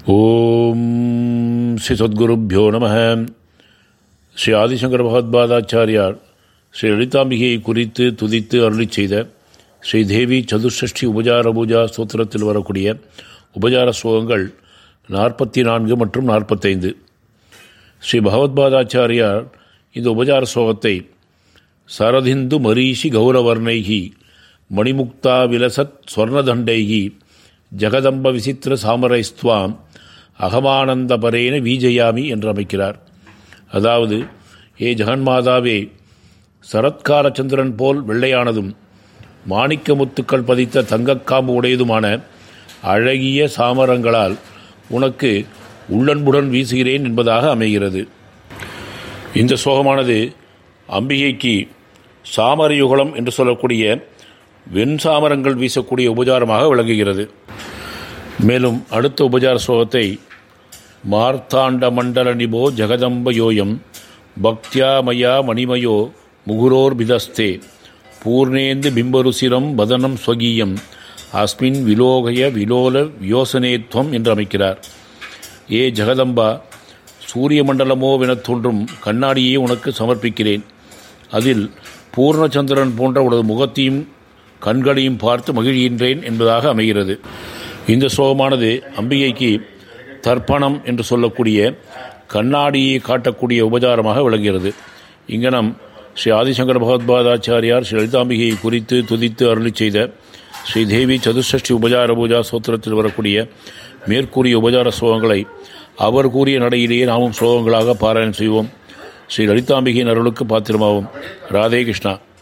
ஓம் ஸ்ரீ சத்குருப்பியோ நம ஸ்ரீ ஆதிசங்கர பகவத்பாதாச்சாரியார் ஸ்ரீ லலிதாம்பிகையை குறித்து துதித்து அருளி செய்த ஸ்ரீ தேவி சதுஷ்டி உபஜார பூஜா ஸ்தோத்திரத்தில் வரக்கூடிய உபஜார ஸ்லோகங்கள் நாற்பத்தி நான்கு மற்றும் நாற்பத்தைந்து ஸ்ரீ பகவத்பாதாச்சாரியார் இந்த உபஜார ஸ்லோகத்தை சரதிந்து மரீஷி கௌரவர்ணைகி மணிமுக்தா விலசத் ஸ்வர்ணதண்டைகி ஜெகதம்ப விசித்திர சாமரைஸ்துவாம் அகமானந்தபரேன வீஜயாமி என்று அமைக்கிறார் அதாவது ஏ ஜெகன்மாதாவே சரத்கார சந்திரன் போல் வெள்ளையானதும் மாணிக்க முத்துக்கள் பதித்த தங்கக்காம்பு உடையதுமான அழகிய சாமரங்களால் உனக்கு உள்ளன்புடன் வீசுகிறேன் என்பதாக அமைகிறது இந்த சோகமானது அம்பிகைக்கு சாமரயுகலம் என்று சொல்லக்கூடிய வெண்சாமரங்கள் வீசக்கூடிய உபச்சாரமாக விளங்குகிறது மேலும் அடுத்த உபச்சார ஸ்லோகத்தை மார்த்தாண்ட மண்டல நிபோ ஜெகதம்ப யோயம் பக்தியா மயா மணிமயோ முகுரோர் பிதஸ்தே பூர்ணேந்து பிம்பருசிரம் வதனம் ஸ்வகீயம் அஸ்மின் விலோகய விலோல யோசனேத்வம் என்று அமைக்கிறார் ஏ ஜெகதம்பா சூரிய மண்டலமோவெனத் தோன்றும் கண்ணாடியை உனக்கு சமர்ப்பிக்கிறேன் அதில் பூர்ணச்சந்திரன் போன்ற உனது முகத்தையும் கண்களையும் பார்த்து மகிழ்கின்றேன் என்பதாக அமைகிறது இந்த ஸ்லோகமானது அம்பிகைக்கு தர்ப்பணம் என்று சொல்லக்கூடிய கண்ணாடியை காட்டக்கூடிய உபச்சாரமாக விளங்குகிறது இங்கனம் ஸ்ரீ ஆதிசங்கர பகவத்பாதாச்சாரியார் ஸ்ரீ லலிதாம்பிகையை குறித்து துதித்து அருளி செய்த ஸ்ரீ தேவி சதுஷ்டி உபச்சார பூஜா சோத்திரத்தில் வரக்கூடிய மேற்கூறிய உபச்சார ஸ்லோகங்களை அவர் கூறிய நடையிலேயே நாமும் ஸ்லோகங்களாக பாராயணம் செய்வோம் ஸ்ரீ லலிதாம்பிகையின் அருளுக்கு பாத்திரமாகும் ராதே கிருஷ்ணா